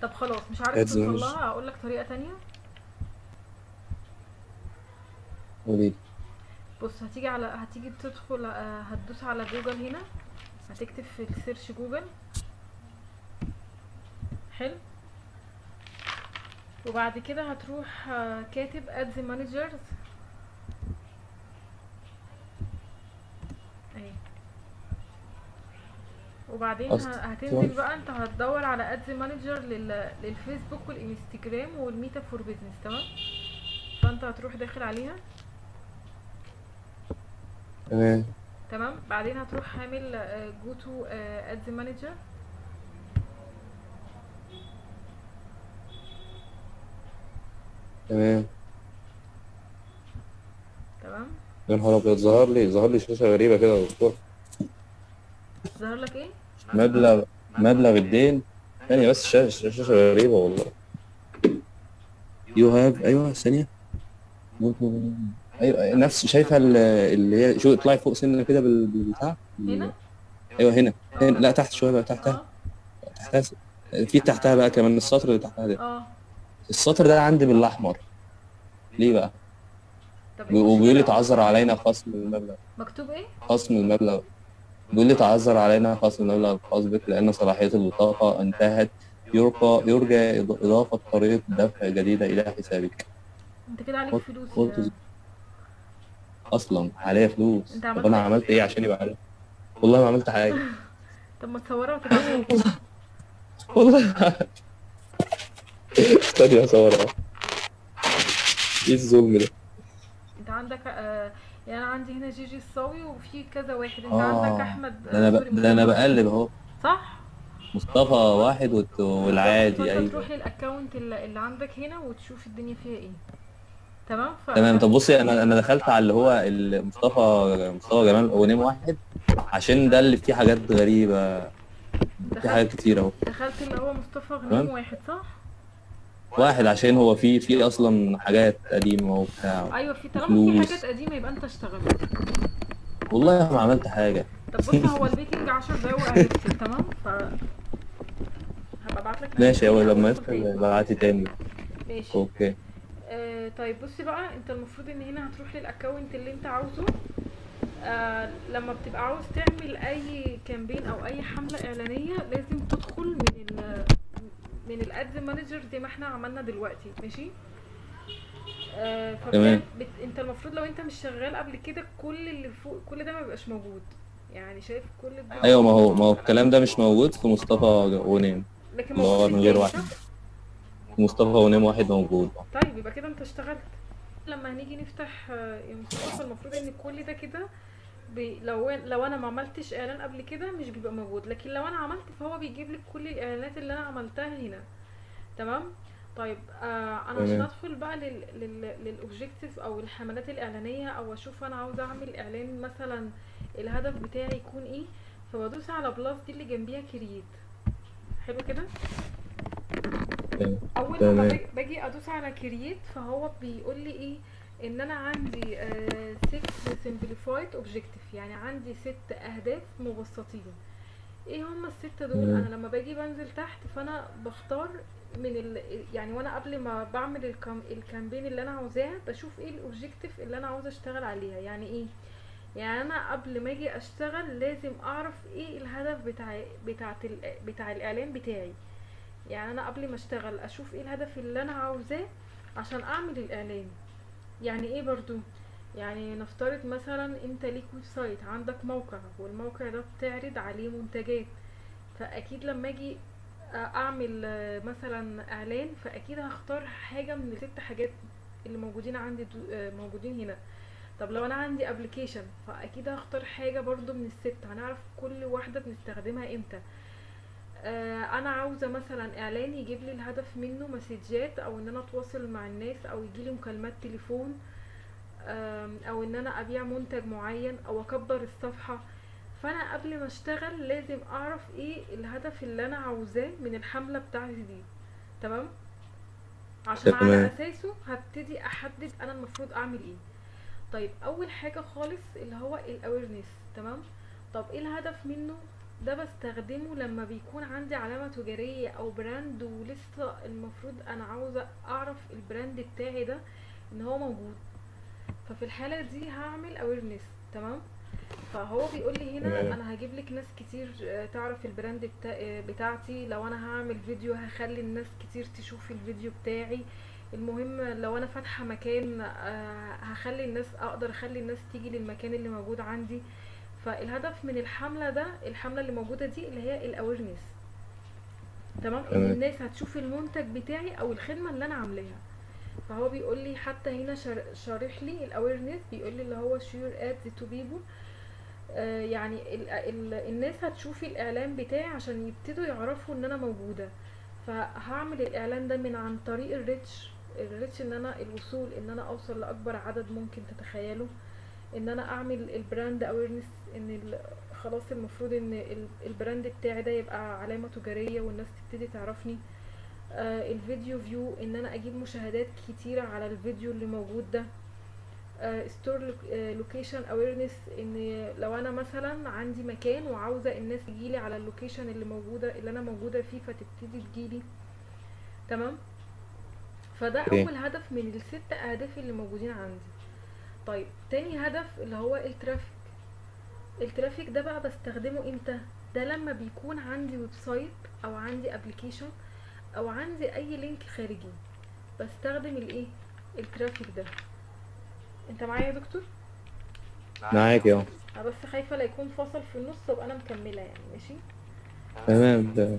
طب خلاص مش عارف Ads توصل manager. لها اقول لك طريقه تانية قولي لي. بص هتيجي على هتيجي تدخل آه، هتدوس على جوجل هنا هتكتب في السيرش جوجل حلو وبعد كده هتروح آه، كاتب ادز مانجرز اهي وبعدين ه- أصلاً. هتنزل بقى انت هتدور على ادز مانجر للفيسبوك والانستجرام والميتا فور بيزنس تمام فانت هتروح داخل عليها تمام تمام بعدين هتروح عامل جو تو ادز مانجر تمام تمام يا نهار ابيض ظهر لي ظهر لي شاشه غريبه كده يا دكتور ظهر لك ايه مبلغ مبلغ الدين ثانيه بس شاشه شاشه غريبه والله يو هاف ايوه ثانيه ايوه نفس شايفه ال- اللي هي شو اطلعي فوق سنه كده بال- بالبتاع هنا ايوه هنا هنا لا تحت شويه بقى تحتها اه تحتها س- في تحتها بقى كمان السطر اللي تحتها ده اه السطر ده عندي بالاحمر ليه بقى طب إيه وبيقول لي المشكلة؟ تعذر علينا خصم المبلغ مكتوب ايه خصم المبلغ بيقول لي تعذر علينا خصم المبلغ الخاص بك لأن صلاحية البطاقة انتهت يرقى يرجى إض- إضافة طريقة دفع جديدة إلى حسابك انت كده عليك قلت- فلوس قلت يا- أصلا عليا فلوس أنت طب عملت أنا إيه؟ عملت إيه عشان يبقى عليا والله ما عملت حاجة طب ما تصورها وتبعتها والله استني أصورها إيه الظلم ده؟ انت عندك آه يعني انا عندي هنا جيجي الصاوي وفي كذا واحد انت آه عندك احمد ده أنا سوري، ب... ده أنا مصطفى. بقلب أهو صح مصطفى واحد والت- والعادي فانت أيوه تروح للاكونت اللي, اللي عندك هنا وتشوف الدنيا فيها ايه تمام ف... تمام طب بصي انا انا دخلت على اللي هو ال- مصطفى مصطفى جمال اونيم واحد عشان ده اللي فيه حاجات غريبه في دخلت حاجات كتير اهو دخلت اللي هو مصطفى غنيم تمام. واحد صح واحد عشان هو فيه فيه اصلا حاجات قديمه وبتاع ايوه في طالما في فلوس. حاجات قديمه يبقى انت اشتغلت والله ما عملت حاجه طب بص هو البيكنج 10 دقايق وهيفصل تمام ف هبقى ابعت لك ماشي هو لما هتدخل يدخل تاني. بعتي تاني ماشي اوكي آه طيب بصي بقى انت المفروض ان هنا هتروح للاكونت اللي انت عاوزه آه لما بتبقى عاوز تعمل اي كامبين او اي حملة اعلانية لازم تدخل من ال من الادز مانجر زي ما احنا عملنا دلوقتي ماشي آه تمام. فبتعمل- بت... انت المفروض لو انت مش شغال قبل كده كل اللي فوق كل ده ما بيبقاش موجود يعني شايف كل ده ايوه ما هو ما هو الكلام ده مش موجود في مصطفى اونيم لكن اللي هو موجود من غير التاني، واحد. صح؟ مصطفى اونيم واحد موجود طيب يبقى كده انت اشتغلت لما هنيجي نفتح آه، يا مصطفى المفروض ان كل ده كده بي لو لو انا ما عملتش اعلان قبل كده مش بيبقى موجود لكن لو انا عملت فهو بيجيب لك كل الاعلانات اللي انا عملتها هنا تمام طيب آه انا عشان تمام. ادخل بقى لل لل للاوبجيكتيف او الحملات الاعلانيه او اشوف انا عاوزه اعمل اعلان مثلا الهدف بتاعي يكون ايه فبدوس على بلس دي اللي جنبيها كرييت حلو كده تمام. اول تمام. ما باجي- باجي ادوس على كرييت فهو بيقول لي ايه ان انا عندي 6 simplified objective يعني عندي ست اهداف مبسطين ايه هما الستة دول مم. انا لما باجي بنزل تحت فانا بختار من ال يعني وانا قبل ما بعمل الكام الكامبين اللي انا عاوزاها بشوف ايه الاوبجيكتيف اللي انا عاوزه اشتغل عليها يعني ايه يعني انا قبل ما اجي اشتغل لازم اعرف ايه الهدف بتاع بتاعت ال- بتاع الاعلان بتاعي يعني انا قبل ما اشتغل اشوف ايه الهدف اللي انا عاوزاه عشان اعمل الاعلان يعني ايه برضو يعني نفترض مثلا انت ليك ويب سايت عندك موقع والموقع ده بتعرض عليه منتجات فاكيد لما اجي اعمل آه، مثلا اعلان فاكيد هختار حاجه من الست حاجات اللي موجودين عندي دو- آه، موجودين هنا طب لو انا عندي ابلكيشن فاكيد هختار حاجه برضو من الست هنعرف كل واحده بنستخدمها امتى آه، انا عاوزه مثلا اعلان يجيب لي الهدف منه مسجات او ان انا اتواصل مع الناس او يجي لي مكالمات تليفون آم، او ان انا ابيع منتج معين او اكبر الصفحه فانا قبل ما اشتغل لازم اعرف ايه الهدف اللي انا عاوزاه من الحمله بتاعتي دي تمام عشان على تمام. اساسه هبتدي احدد انا المفروض اعمل ايه طيب اول حاجه خالص اللي هو الاويرنس تمام طب ايه الهدف منه ده بستخدمه لما بيكون عندي علامة تجارية او براند ولسه المفروض انا عاوزة اعرف البراند بتاعي ده ان هو موجود ففي الحالة دي هعمل awareness تمام فهو بيقول لي هنا تمام. انا هجيب لك ناس كتير آه، تعرف البراند بتا... آه، بتاعتي لو انا هعمل فيديو هخلي الناس كتير تشوف الفيديو بتاعي المهم لو انا فاتحة مكان آه، هخلي الناس اقدر اخلي الناس تيجي للمكان اللي موجود عندي فالهدف من الحملة ده الحملة اللي موجودة دي اللي هي الاويرنس تمام ان تمام. الناس هتشوف المنتج بتاعي او الخدمة اللي انا عاملاها فهو بيقول لي حتى هنا شار- شارح لي الاويرنس بيقول لي اللي هو شير اد تو بيبل يعني ال ال الناس هتشوف الاعلان بتاعي عشان يبتدوا يعرفوا ان انا موجوده فهعمل الاعلان ده من عن طريق الريتش الريتش ان انا الوصول ان انا اوصل لاكبر عدد ممكن تتخيله ان انا اعمل البراند اويرنس ان ال- خلاص المفروض ان ال- البراند بتاعي ده يبقى علامه تجاريه والناس تبتدي تعرفني آه الفيديو فيو ان انا اجيب مشاهدات كتيرة على الفيديو اللي موجود ده ستور لوكيشن اويرنس ان لو انا مثلا عندي مكان وعاوزة الناس تجيلي على اللوكيشن اللي موجودة اللي انا موجودة فيه فتبتدي تجيلي تمام فده اوكي. اول هدف من الست اهداف اللي موجودين عندي طيب تاني هدف اللي هو الترافيك الترافيك ده بقى بستخدمه امتى ده لما بيكون عندي ويب سايت او عندي ابلكيشن او عندي اي لينك خارجي بستخدم الايه الترافيك ده انت معايا يا دكتور معاك يا انا بس خايفه لا يكون فصل في النص وابقى انا مكمله يعني ماشي تمام ده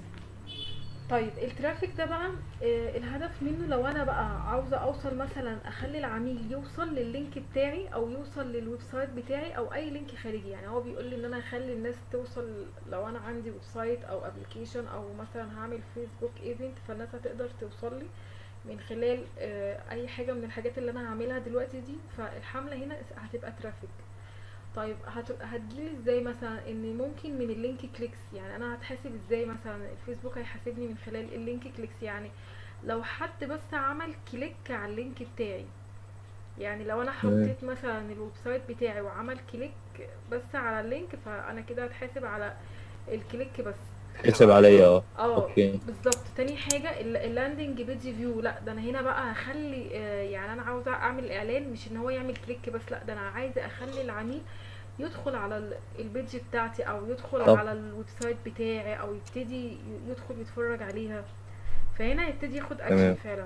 طيب الترافيك ده بقى آه، الهدف منه لو انا بقى عاوزه اوصل مثلا اخلي العميل يوصل لللينك بتاعي او يوصل للويب سايت بتاعي او اي لينك خارجي يعني هو بيقول لي ان انا اخلي الناس توصل لو انا عندي ويب سايت او ابلكيشن او مثلا هعمل فيسبوك ايفنت فالناس هتقدر توصل لي من خلال آه، اي حاجه من الحاجات اللي انا هعملها دلوقتي دي فالحمله هنا هتبقى ترافيك طيب هتبقى هتجيلي ازاي مثلا ان ممكن من اللينك كليكس يعني انا هتحاسب ازاي مثلا الفيسبوك هيحاسبني من خلال اللينك كليكس يعني لو حد بس عمل كليك على اللينك بتاعي يعني لو انا تمام. حطيت مثلا الويب سايت بتاعي وعمل كليك بس على اللينك فانا كده هتحاسب على الكليك بس حسب عليا اه اه اوكي بالظبط تاني حاجه ال- اللاندنج بيج فيو لا ده انا هنا بقى هخلي آه، يعني انا عاوزه اعمل اعلان مش ان هو يعمل كليك بس لا ده انا عايزه اخلي العميل يدخل على ال- البيج بتاعتي او يدخل طب. على الويب سايت بتاعي او يبتدي ي- يدخل يتفرج عليها فهنا يبتدي ياخد اكشن تمام. فعلا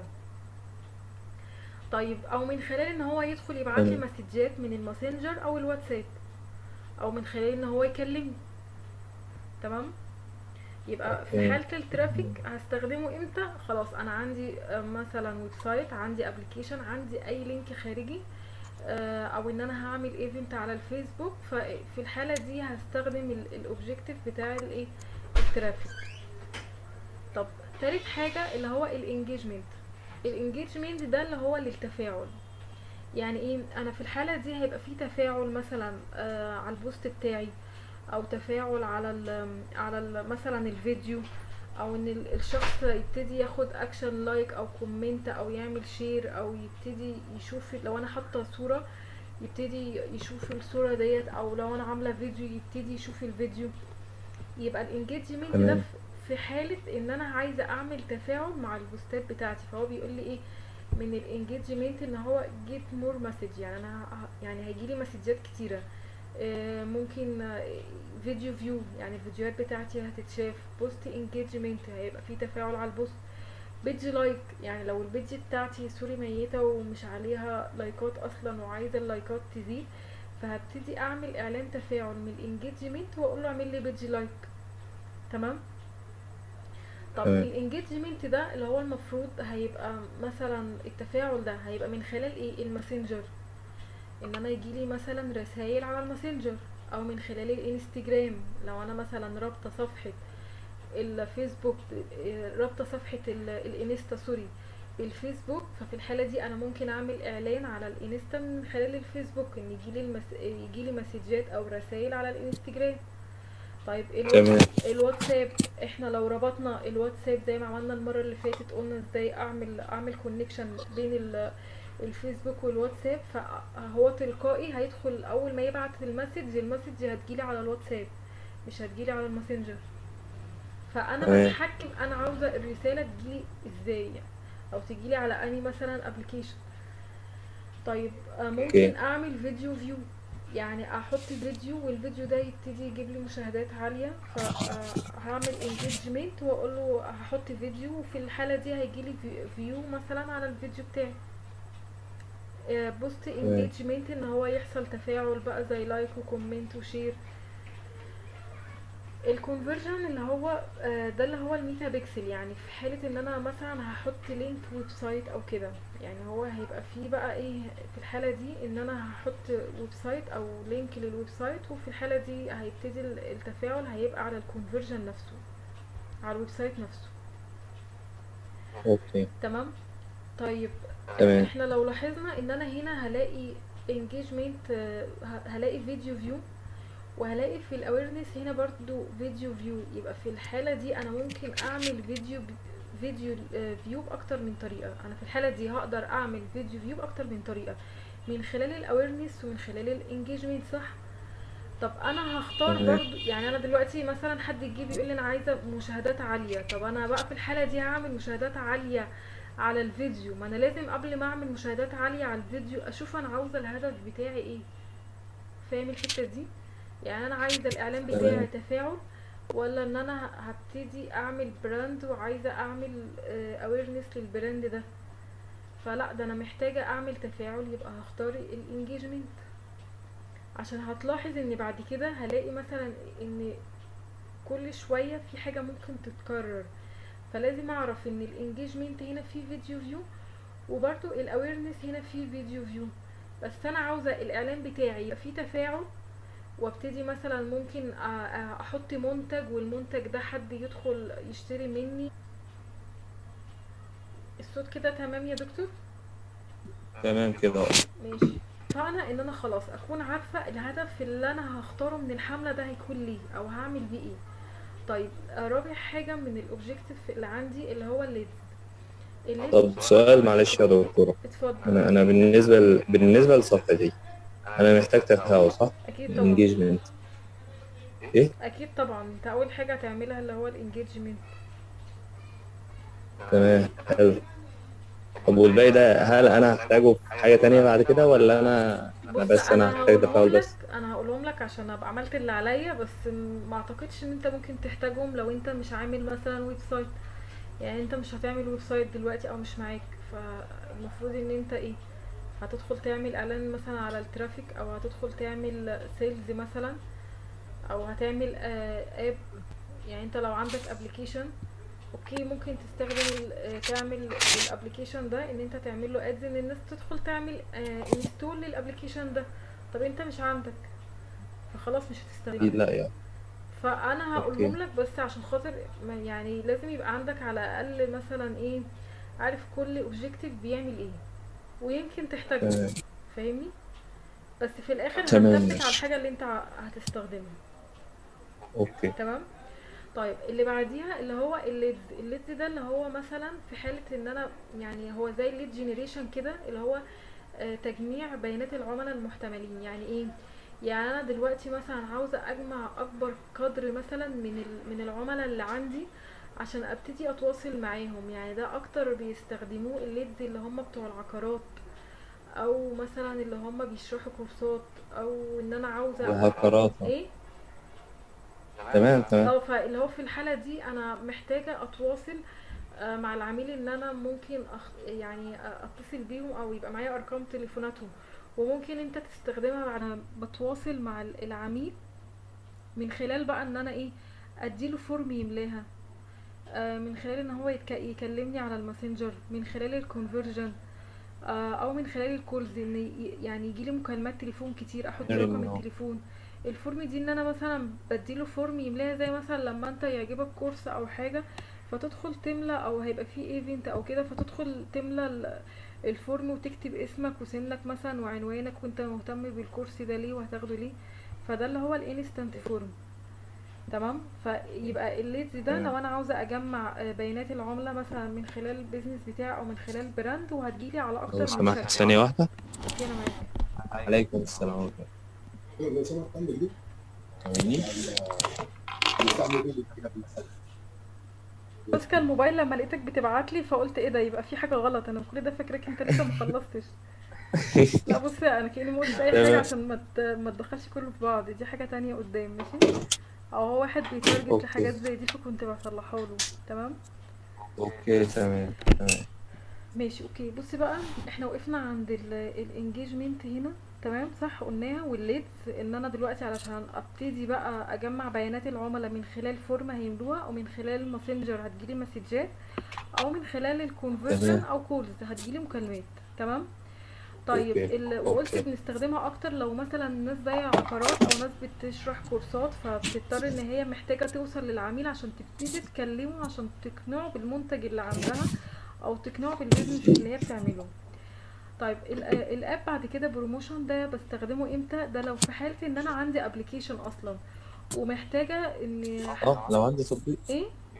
طيب او من خلال ان هو يدخل يبعت لي تمام. مسجات من الماسنجر او الواتساب او من خلال ان هو يكلمني تمام يبقى في أوكي. حالة الترافيك هستخدمه امتى خلاص انا عندي آه، مثلا ويب سايت عندي ابلكيشن عندي اي لينك خارجي آه، او ان انا هعمل ايفنت على الفيسبوك ففي الحالة دي هستخدم الاوبجيكتيف بتاع الايه الترافيك طب تالت حاجة اللي هو الانجيجمنت الانجيجمنت ده اللي هو للتفاعل يعني ايه انا في الحالة دي هيبقى في تفاعل مثلا آه على البوست بتاعي او تفاعل على ال على ال مثلا الفيديو او ان ال- الشخص يبتدي ياخد اكشن لايك او كومنت او يعمل شير او يبتدي يشوف لو انا حاطه صوره يبتدي يشوف الصوره ديت او لو انا عامله فيديو يبتدي يشوف الفيديو يبقى الانجيجمنت ده تمام. في- في حاله ان انا عايزه اعمل تفاعل مع البوستات بتاعتي فهو بيقول لي ايه من الانجيجمنت ان هو جيت مور مسج يعني انا ه- يعني هيجيلي مسجات كتيره آه، ممكن آه، فيديو فيو يعني الفيديوهات بتاعتي هتتشاف بوست انجيجمنت هيبقى في تفاعل على البوست بيج لايك يعني لو البيج بتاعتي سوري ميتة ومش عليها لايكات اصلا وعايزة اللايكات تزيد فهبتدي اعمل اعلان تفاعل من الانجيجمنت واقول له اعمل لي بيج لايك تمام طب تمام. الانجيجمنت ده اللي هو المفروض هيبقى مثلا التفاعل ده هيبقى من خلال ايه الماسنجر ان انا يجيلي مثلا رسائل على الماسنجر او من خلال الانستجرام لو انا مثلا رابطه صفحه الفيسبوك آه، رابطه صفحه ال- الانستا سوري بالفيسبوك ففي الحاله دي انا ممكن اعمل اعلان على الانستا من خلال الفيسبوك ان يجيلي المس... يجيلي مسجات او رسائل على الانستجرام طيب تمام. الواتس... الواتساب احنا لو ربطنا الواتساب زي ما عملنا المره اللي فاتت قلنا ازاي اعمل اعمل كونكشن بين ال... الفيسبوك والواتساب فهو تلقائي هيدخل اول ما يبعت المسج المسج هتجيلي على الواتساب مش هتجيلي على الماسنجر فانا تمام. بتحكم انا عاوزه الرساله تجيلي ازاي يعني او تجيلي على اني مثلا ابلكيشن طيب آه، ممكن أوكي. اعمل فيديو فيو يعني احط فيديو والفيديو ده يبتدي يجيب لي مشاهدات عاليه فهعمل انجيجمنت واقول له هحط فيديو وفي الحاله دي هيجي لي فيو مثلا على الفيديو بتاعي بوست انجيجمنت ان هو يحصل تفاعل بقى زي لايك وكومنت وشير الكونفرجن اللي هو آه، ده اللي هو الميتا بيكسل يعني في حالة ان انا مثلا هحط لينك ويب سايت او كده يعني هو هيبقى فيه بقى ايه في الحالة دي ان انا هحط ويب سايت او لينك للويب سايت وفي الحالة دي هيبتدي ال- التفاعل هيبقى على الكونفرجن نفسه على الويب سايت نفسه اوكي تمام طيب تمام احنا لو لاحظنا ان انا هنا هلاقي engagement آه، ه- هلاقي فيديو فيو وهلاقي في الاويرنس هنا برضو فيديو فيو يبقى في الحالة دي انا ممكن اعمل فيديو ب- فيديو فيو باكتر من طريقة انا في الحالة دي هقدر اعمل فيديو فيو باكتر من طريقة من خلال الاويرنس ومن خلال الانجيجمنت صح طب انا هختار تمام. برضو يعني انا دلوقتي مثلا حد يجي بيقول لي انا عايزه مشاهدات عاليه طب انا بقى في الحاله دي هعمل مشاهدات عاليه على الفيديو ما انا لازم قبل ما اعمل مشاهدات عاليه على الفيديو اشوف انا عاوزه الهدف بتاعي ايه فاهم الحته دي يعني انا عايزه الاعلان بتاعي تمام. تفاعل ولا ان انا هبتدي اعمل براند وعايزه اعمل اويرنس للبراند ده فلا ده انا محتاجه اعمل تفاعل يبقى هختار الانجيجمنت عشان هتلاحظ ان بعد كده هلاقي مثلا ان كل شويه في حاجه ممكن تتكرر فلازم اعرف ان الانجيجمنت هنا في فيديو فيو وبرضو الاويرنس هنا في فيديو فيو بس انا عاوزه الاعلان بتاعي يبقى فيه تفاعل وابتدي مثلا ممكن أ- أ- احط منتج والمنتج ده حد يدخل يشتري مني الصوت كده تمام يا دكتور تمام كده ماشي فانا ان انا خلاص اكون عارفه الهدف اللي انا هختاره من الحمله ده هيكون ليه او هعمل بيه ايه طيب آه، رابع حاجه من الاوبجيكتيف اللي عندي اللي هو الليدز الليدز طب سؤال معلش يا دكتورة اتفضل انا انا بالنسبة ل... بالنسبة لصفحتي انا محتاج تفاعل صح؟ اكيد طبعا انجيجمنت ايه؟ اكيد طبعا انت اول حاجه هتعملها اللي هو الانجيجمنت تمام حلو طب والباقي ده هل انا هحتاجه في حاجة تانية بعد كده ولا انا انا بس انا هحتاج تفاعل هقولهم بس لك انا هقولهم لك عشان ابقى عملت اللي عليا بس م- ما اعتقدش ان انت ممكن تحتاجهم لو انت مش عامل مثلا ويب سايت يعني انت مش هتعمل ويب سايت دلوقتي او مش معاك فالمفروض ان انت ايه هتدخل تعمل اعلان مثلا على الترافيك او هتدخل تعمل سيلز مثلا او هتعمل آه اب يعني انت لو عندك ابلكيشن اوكي ممكن تستخدم ال- آه، تعمل الابلكيشن ده ان انت تعمل له ادز ان الناس تدخل تعمل انستول للابلكيشن ده طب انت مش عندك فخلاص مش اكيد هتستخدمه لا يعني فانا أوكي. هقولهم لك بس عشان خاطر ما- يعني لازم يبقى عندك على الاقل مثلا ايه عارف كل اوبجيكتيف بيعمل ايه ويمكن تحتاجه تمام فاهمني بس في الاخر تمام، هتثبت على ماشي. الحاجه اللي انت ع- هتستخدمها اوكي تمام طيب اللي بعديها اللي هو الليدز الليدز ده اللي هو مثلا في حالة ان انا يعني هو زي الليد جينيريشن كده اللي هو آه، تجميع بيانات العملاء المحتملين يعني ايه يعني انا دلوقتي مثلا عاوزة اجمع اكبر قدر مثلا من ال- من العملاء اللي عندي عشان ابتدي اتواصل معاهم يعني ده اكتر بيستخدموه الليدز اللي هم بتوع العقارات او مثلا اللي هم بيشرحوا كورسات او ان انا عاوزة الهكرات ايه تمام تمام اه فاللي هو في الحالة دي انا محتاجة اتواصل آه، مع العميل ان انا ممكن أخ... يعني آه، اتصل بيهم او يبقى معايا ارقام تليفوناتهم وممكن انت تستخدمها بعد ما بتواصل مع ال- العميل من خلال بقى ان انا ايه اديله فورم يملاها آه، من خلال ان هو يتك... يكلمني على الماسنجر من خلال الكونفرجن او من خلال الكولز ان ي- يعني يجيلي مكالمات تليفون كتير احط يعني رقم إنه- التليفون الفورم دي ان انا مثلا بديله فورم يملاها زي مثلا لما انت يعجبك كورس او حاجه فتدخل تملى او هيبقى فيه ايفنت او كده فتدخل تملى ال- الفورم وتكتب اسمك وسنك مثلا وعنوانك وانت مهتم بالكورس ده ليه وهتاخده ليه فده اللي هو الانستنت فورم تمام فيبقى الليدز ده تمام. لو انا عاوزه اجمع آه، بيانات العمله مثلا من خلال البيزنس بتاعي او من خلال براند وهتجيلي على اكتر لو من سمحت شكل ثانية واحدة اوكي انا معاك عليكم السلام ورحمة لو سمحت عندك دي الله بيستعملوا ايه كده في المسألة ماسكه الموبايل لما لقيتك بتبعت لي فقلت ايه ده يبقى في حاجه غلط انا كل ده فاكرك انت لسه ما خلصتش لا بص انا كاني ما قلتش اي حاجه تمام. عشان ما ت- ما تدخلش كله في بعض دي حاجه تانية قدام ماشي او هو واحد بيتارجت أوكي. لحاجات زي دي فكنت بصلحها له تمام اوكي تمام تمام ماشي اوكي بصي بقى احنا وقفنا عند الانجيجمنت هنا تمام صح قلناها والليدز ان انا دلوقتي علشان ابتدي بقى اجمع بيانات العملاء من خلال فورم هيملوها او من خلال الماسنجر هتجيلي مسجات او من خلال الكونفرجن تمام. او كولز هتجيلي مكالمات تمام طيب أوكي. ال... وقلت أوكي. بنستخدمها اكتر لو مثلا ناس زي عقارات او ناس بتشرح كورسات فبتضطر ان هي محتاجة توصل للعميل عشان تبتدي تكلمه عشان تقنعه بالمنتج اللي عندها او تقنعه بالبيزنس اللي هي بتعمله طيب ال- الاب بعد كده بروموشن ده بستخدمه امتى ده لو في حالة ان انا عندي ابلكيشن اصلا ومحتاجة ان اه لو عندي تطبيق ايه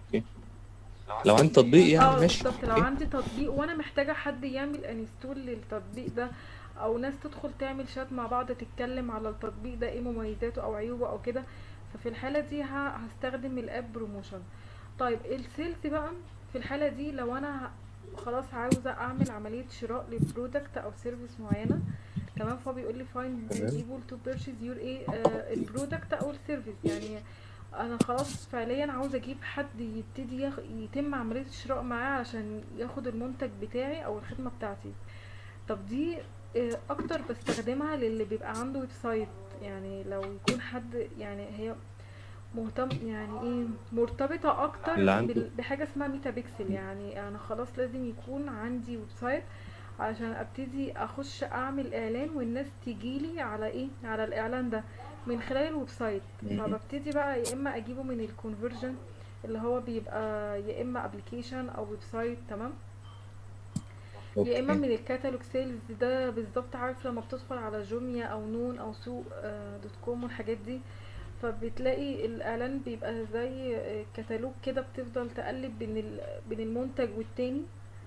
لو عندي تطبيق يعني اه ماشي بالظبط لو أوكي. عندي تطبيق وانا محتاجه حد يعمل انستول للتطبيق ده او ناس تدخل تعمل شات مع بعض تتكلم على التطبيق ده ايه مميزاته او عيوبه او كده ففي الحاله دي ه- هستخدم الاب بروموشن طيب السيلز بقى في الحاله دي لو انا ه- خلاص عاوزه اعمل عمليه شراء لبرودكت او سيرفيس معينه تمام فهو بيقول لي find تمام. people to purchase your ايه آه البرودكت او السيرفيس يعني انا خلاص فعليا عاوزه اجيب حد يبتدي يخ... يتم عمليه الشراء معاه عشان ياخد المنتج بتاعي او الخدمه بتاعتي طب دي آه، اكتر بستخدمها للي بيبقى عنده ويب سايت يعني لو يكون حد يعني هي مهتم يعني ايه مرتبطة اكتر اللي عنده. بال- بحاجة اسمها ميتا بيكسل يعني انا خلاص لازم يكون عندي ويب سايت عشان ابتدي اخش اعمل اعلان والناس تجيلي على ايه على الاعلان ده من خلال الويب سايت مهم. فببتدي بقى يا اما اجيبه من الكونفرجن اللي هو بيبقى يا اما ابلكيشن او ويب سايت تمام يا اما أوكي. من الكاتالوج سيلز ده بالظبط عارف لما بتدخل على جوميا او نون او سوق آه، دوت كوم والحاجات دي فبتلاقي الاعلان بيبقى زي آه، كتالوج كده بتفضل تقلب بين ال- بين المنتج والتاني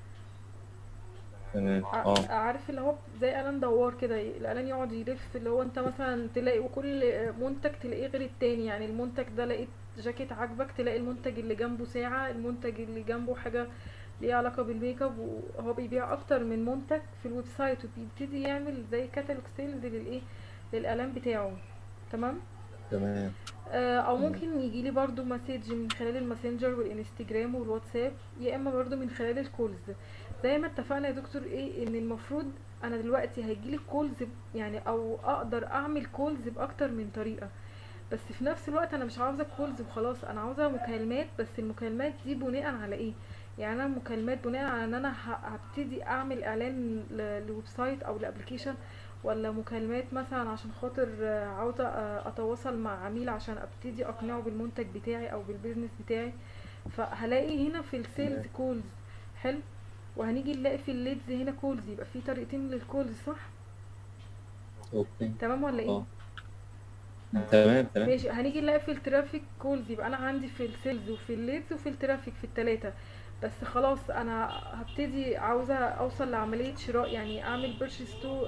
تمام ع- اه عارف اللي هو زي اعلان دوار كده الاعلان يقعد يلف اللي هو انت مثلا تلاقي وكل منتج تلاقيه غير التاني يعني المنتج ده لقيت جاكيت عاجبك تلاقي المنتج اللي جنبه ساعة المنتج اللي جنبه حاجة ليها علاقة بالميك اب وهو بيبيع اكتر من منتج في الويب سايت وبيبتدي يعمل زي كاتالوج سيلز للايه للاعلان بتاعه تمام تمام آه، او ممكن يجي لي برضو مسج من خلال الماسنجر والانستجرام والواتساب يا اما برضو من خلال الكولز زي ما اتفقنا يا دكتور ايه ان المفروض انا دلوقتي هيجيلي كولز يعني او اقدر اعمل كولز باكتر من طريقة بس في نفس الوقت انا مش عاوزة كولز وخلاص انا عاوزة مكالمات بس المكالمات دي بناء على ايه يعني انا مكالمات بناء على ان انا ه- هبتدي اعمل اعلان ل- لويب سايت او لابلكيشن ولا مكالمات مثلا عشان خاطر آه، عاوزة آه، اتواصل مع عميل عشان ابتدي اقنعه بالمنتج بتاعي او بالبيزنس بتاعي فهلاقي هنا في السيلز تمام. كولز حلو وهنيجي نلاقي في الليدز هنا كولز يبقى في طريقتين للكولز صح اوكي تمام ولا ايه اه تمام تمام ماشي هنيجي نلاقي في الترافيك كولز يبقى انا عندي في السيلز وفي الليدز وفي الترافيك في التلاتة بس خلاص انا هبتدي عاوزة اوصل لعملية شراء يعني اعمل بيرشيز تو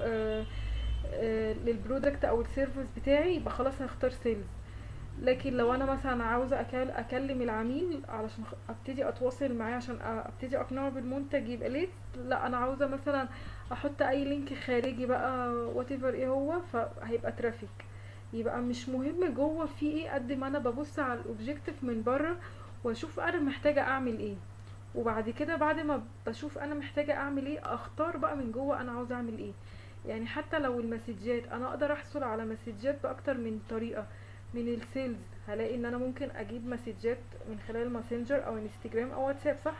للبرودكت او السيرفيس بتاعي يبقى خلاص هختار سيلز لكن لو انا مثلا عاوزة أكل اكلم العميل علشان خ- ابتدي اتواصل معاه عشان أ- ابتدي اقنعه بالمنتج يبقى ليد لا انا عاوزة مثلا احط اي لينك خارجي بقى وات ايه هو فهيبقى ترافيك يبقى مش مهم جوه في ايه قد ما انا ببص على الاوبجيكتيف من بره واشوف انا محتاجه اعمل ايه وبعد كده بعد ما بشوف انا محتاجه اعمل ايه اختار بقى من جوه انا عاوزه اعمل ايه يعني حتى لو المسجات انا اقدر احصل على مسجات باكتر من طريقه من السيلز هلاقي ان انا ممكن اجيب مسجات من خلال ماسنجر او انستجرام او واتساب صح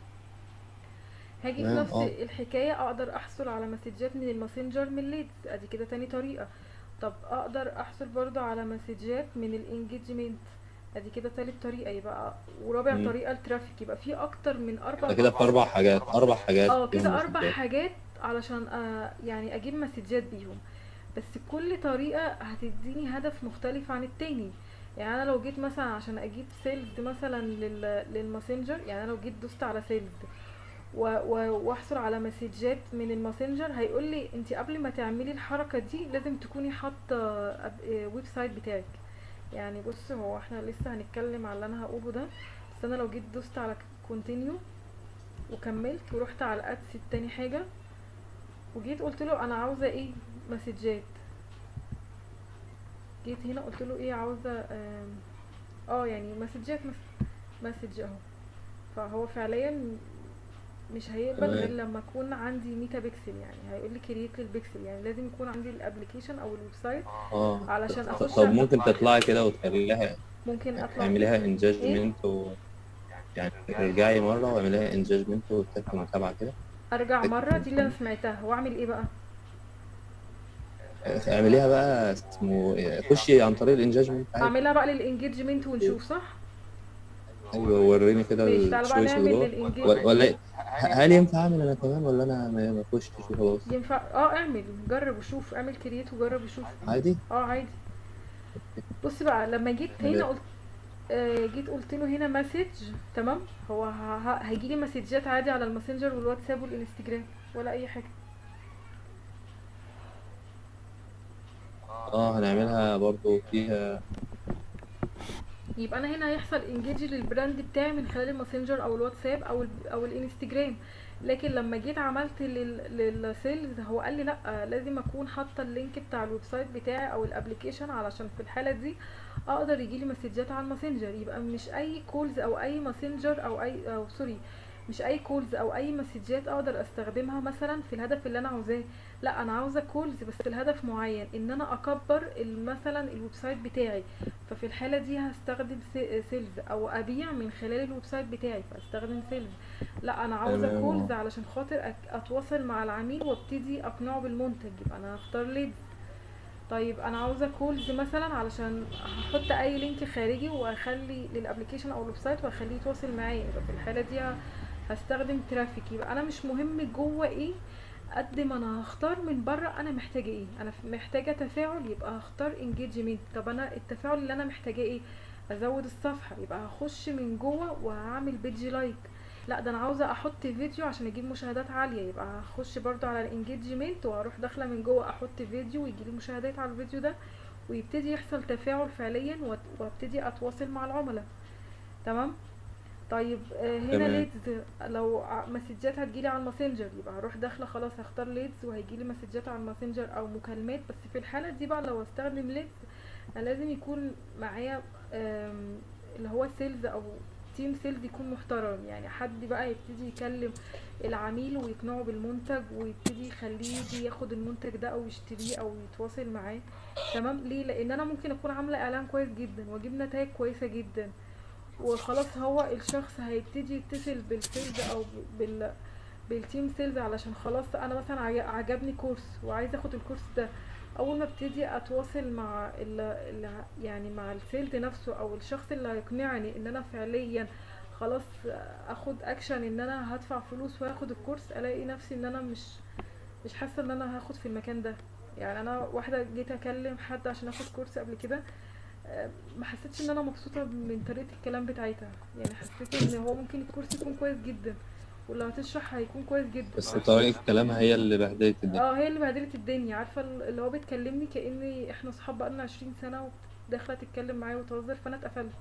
هاجي في تمام، نفس اه. الحكايه اقدر احصل على مسجات من الماسنجر من ليدز ادي كده تاني طريقه طب اقدر احصل برضو على مسجات من الانجيجمنت ادي كده تالت طريقه يبقى ورابع مم. طريقه الترافيك يبقى في اكتر من اربع ده كده في اربع حاجات اربع حاجات اه فيهم كده اربع مسجات. حاجات علشان آه يعني اجيب مسجات بيهم بس كل طريقة هتديني هدف مختلف عن التاني يعني انا لو جيت مثلا عشان اجيب سيلز مثلا لل... للماسنجر يعني انا لو جيت دوست على سيلز و... و... واحصل على مسجات من الماسنجر هيقول لي انت قبل ما تعملي الحركة دي لازم تكوني حاطة أب- ويب سايت بتاعك يعني بص هو احنا لسه هنتكلم على اللي انا هقوله ده بس انا لو جيت دوست على كونتينيو وكملت ورحت على ادس تاني حاجه وجيت قلت له انا عاوزه ايه مسجات جيت هنا قلت له ايه عاوزه آم، اه يعني مسجات مسج اهو فهو فعليا مش هيقبل تمام. غير لما اكون عندي ميتا بيكسل يعني هيقول لي كرييت للبيكسل يعني لازم يكون عندي الابلكيشن او الويب سايت اه علشان ط- أخش طب على- ممكن تطلعي كده وتخليها ممكن اطلع تعمليها انجاجمنت و يعني ارجعي مرة واعمليها انجاجمنت وتكتب متابعة كده ارجع مره دي اللي انا سمعتها واعمل ايه بقى اعمليها بقى اسمه إيه، خشي عن طريق الانجاجمنت عادي اعملها بقى للانجيجمنت ونشوف صح ايوه وريني كده ماشي تعالى بقى الشويس نعمل اللي جوه للانجيجمنت ولا إيه؟ هل ينفع اعمل انا كمان ولا انا ما ما اخشش وخلاص ينفع اه اعمل جرب وشوف اعمل كرييت وجرب وشوف عادي اه عادي بص بقى لما جيت هنا لا. قلت آه جيت قلت له هنا مسج تمام هو هيجي لي مسجات عادي على الماسنجر والواتساب والانستجرام ولا اي حاجه اه هنعملها برضو فيها يبقى انا هنا هيحصل انجيج للبراند بتاعي من خلال الماسنجر او الواتساب او ال او الانستجرام لكن لما جيت عملت لل- للسيلز هو قال لي لا لازم اكون حاطه اللينك بتاع الويب سايت بتاعي او الابلكيشن علشان في الحاله دي اقدر يجيلي مسجات على الماسنجر يبقى مش اي كولز او اي ماسنجر او اي او سوري مش اي كولز او اي مسجات اقدر استخدمها مثلا في الهدف اللي انا عاوزاه لا انا عاوزه كولز بس الهدف معين ان انا اكبر ال- مثلا الويب سايت بتاعي ففي الحالة دي هستخدم سي- سيلز او ابيع من خلال الويب سايت بتاعي فاستخدم سيلز لا انا عاوزة تمام، كولز اه. علشان خاطر أك- اتواصل مع العميل وابتدي اقنعه بالمنتج يبقى انا هختار ليدز طيب انا عاوزة كولز مثلا علشان هحط اي لينك خارجي واخلي للابلكيشن او الويب سايت واخليه يتواصل معايا يبقى في الحالة دي ه- هستخدم ترافيك يبقى انا مش مهم جوه ايه قد ما انا هختار من بره انا محتاجه ايه انا ف- محتاجه تفاعل يبقى هختار انجيجمنت طب انا التفاعل اللي انا محتاجاه ايه ازود الصفحه يبقى هخش من جوه وهعمل بيج لايك لا ده انا عاوزه احط فيديو عشان اجيب مشاهدات عاليه يبقى هخش برضو على الانجيجمنت واروح داخله من جوه احط فيديو ويجي لي مشاهدات على الفيديو ده ويبتدي يحصل تفاعل فعليا وات- وابتدي اتواصل مع العملاء تمام طيب آه، هنا تمام. ليدز لو ع- مسجات هتجيلي على الماسنجر يبقى هروح داخله خلاص هختار ليدز وهيجيلي مسجات على الماسنجر او مكالمات بس في الحاله دي بقى لو استخدم ليدز انا لازم يكون معايا آم، اللي هو سيلز او تيم سيلز يكون محترم يعني حد بقى يبتدي يكلم العميل ويقنعه بالمنتج ويبتدي يخليه يجي ياخد المنتج ده او يشتريه او يتواصل معاه تمام ليه لان انا ممكن اكون عامله اعلان كويس جدا واجيب نتائج كويسه جدا وخلاص هو الشخص هيبتدي يتصل بالسيلز او بال بالتيم سيلز علشان خلاص انا مثلا عج- عجبني كورس وعايزه اخد الكورس ده اول ما ابتدي اتواصل مع ال ال يعني مع السيلز نفسه او الشخص اللي هيقنعني ان انا فعليا خلاص اخد اكشن ان انا هدفع فلوس واخد الكورس الاقي نفسي ان انا مش مش حاسه ان انا هاخد في المكان ده يعني انا واحده جيت اكلم حد عشان اخد كورس قبل كده آه، ما حسيتش ان انا مبسوطه من طريقه الكلام بتاعتها يعني حسيت ان هو ممكن الكورس يكون كويس جدا ولو هتشرح هيكون كويس جدا بس طريقة كلامها هي اللي بهدلت الدنيا اه هي اللي بهدلت الدنيا عارفه ال- اللي هو بتكلمني كاني احنا صحاب بقالنا عشرين سنه وداخله تتكلم معايا وتهزر فانا اتقفلت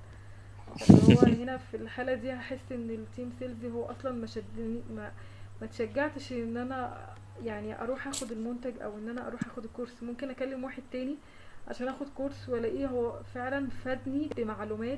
اللي هو هنا في الحاله دي هحس ان التيم سيلز هو اصلا ما شدني ما ما تشجعتش ان انا يعني اروح اخد المنتج او ان انا اروح اخد الكورس ممكن اكلم واحد تاني عشان اخد كورس والاقيه هو فعلا فادني بمعلومات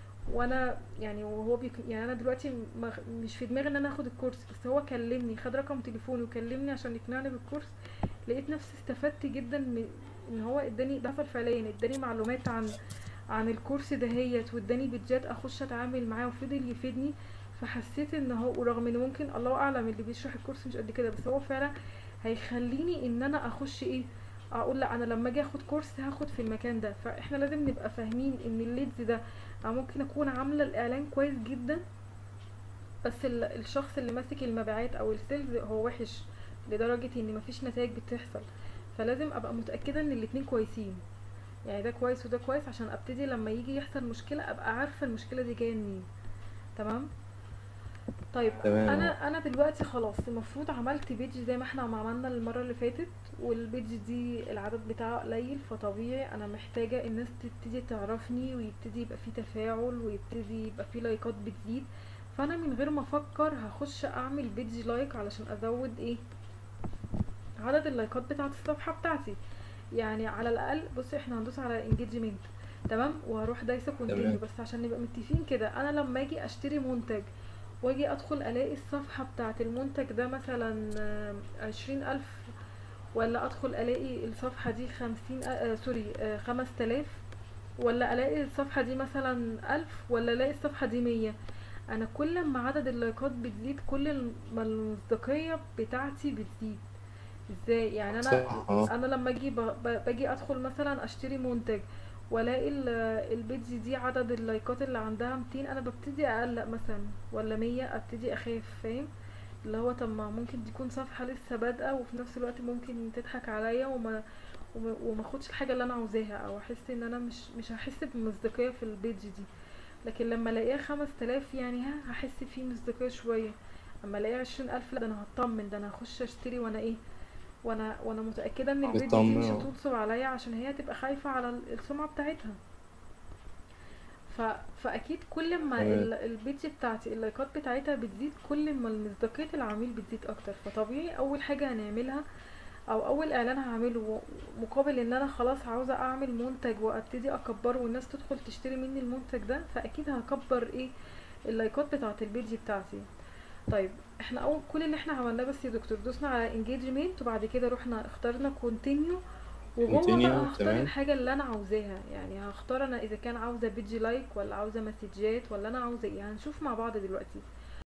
وانا يعني وهو بيك يعني انا دلوقتي ما مش في دماغي ان انا اخد الكورس بس هو كلمني خد رقم تليفوني وكلمني عشان يقنعني بالكورس لقيت نفسي استفدت جدا من ان هو اداني ده حصل فعليا اداني معلومات عن عن الكورس دهيت واداني بيدجات اخش اتعامل معاه وفضل يفيدني فحسيت ان هو ورغم ان ممكن الله اعلم اللي بيشرح الكورس مش قد كده بس هو فعلا هيخليني ان انا اخش ايه اقول لا انا لما اجي اخد كورس هاخد في المكان ده فاحنا لازم نبقى فاهمين ان الليدز ده أنا ممكن اكون عامله الاعلان كويس جدا بس ال- الشخص اللي ماسك المبيعات او السيلز هو وحش لدرجه ان مفيش نتائج بتحصل فلازم ابقى متاكده ان الاتنين كويسين يعني ده كويس وده كويس عشان ابتدي لما يجي يحصل مشكله ابقى عارفه المشكله دي جايه منين تمام طيب تمام انا انا دلوقتي خلاص المفروض عملت بيج زي ما احنا ما عملنا المره اللي فاتت والبيج دي العدد بتاعها قليل فطبيعي انا محتاجه الناس تبتدي تعرفني ويبتدي يبقى في تفاعل ويبتدي يبقى في لايكات بتزيد فانا من غير ما افكر هخش اعمل بيج لايك علشان ازود ايه عدد اللايكات بتاعت الصفحه بتاعتي يعني على الاقل بصي احنا هندوس على انجيجمنت تمام وهروح دايسه كونتينيو تمام بس عشان نبقى متفقين كده انا لما اجي اشتري منتج واجي ادخل الاقي الصفحة بتاعت المنتج ده مثلا عشرين الف ولا ادخل الاقي الصفحة دي خمسين آه سوري آه خمس تلاف ولا الاقي الصفحة دي مثلا الف ولا الاقي الصفحة دي مية انا كل ما عدد اللايكات بتزيد كل ما المصداقية بتاعتي بتزيد ازاي يعني انا صح اه انا لما اجي ب- ب- باجي ادخل مثلا اشتري منتج والاقي ال- البيج دي عدد اللايكات اللي عندها 200 انا ببتدي اقلق مثلا ولا 100 ابتدي اخاف فاهم اللي هو طب ما ممكن دي تكون صفحة لسه بادئة وفي نفس الوقت ممكن تضحك عليا وما وما وما اخدش الحاجة اللي انا عاوزاها او احس ان انا مش مش هحس بمصداقية في البيج دي لكن لما الاقيها خمس تلاف يعني ها هحس فيه مصداقية شوية اما الاقيها عشرين الف لا ده انا هطمن ده انا هخش اشتري وانا ايه وانا وانا متاكده ان البيج دي مش بتطمن هتنصب عليا عشان هي تبقى خايفه على ال- السمعه بتاعتها ف... فاكيد كل ما تمام ال- البيج بتاعتي اللايكات بتاعتها بتزيد كل ما مصداقيه العميل بتزيد اكتر فطبيعي اول حاجه هنعملها او اول اعلان هعمله مقابل ان انا خلاص عاوزه اعمل منتج وابتدي اكبره والناس تدخل تشتري مني المنتج ده فاكيد هكبر ايه اللايكات بتاعه البيج بتاعتي طيب احنا اول كل اللي احنا عملناه بس يا دكتور دوسنا على انجيجمنت وبعد كده رحنا اخترنا كونتينيو وجوه بقى كونتينيو هختار تمام الحاجه اللي انا عاوزاها يعني هختار انا اذا كان عاوزه بيج لايك ولا عاوزه مسجات ولا انا عاوزه ايه هنشوف مع بعض دلوقتي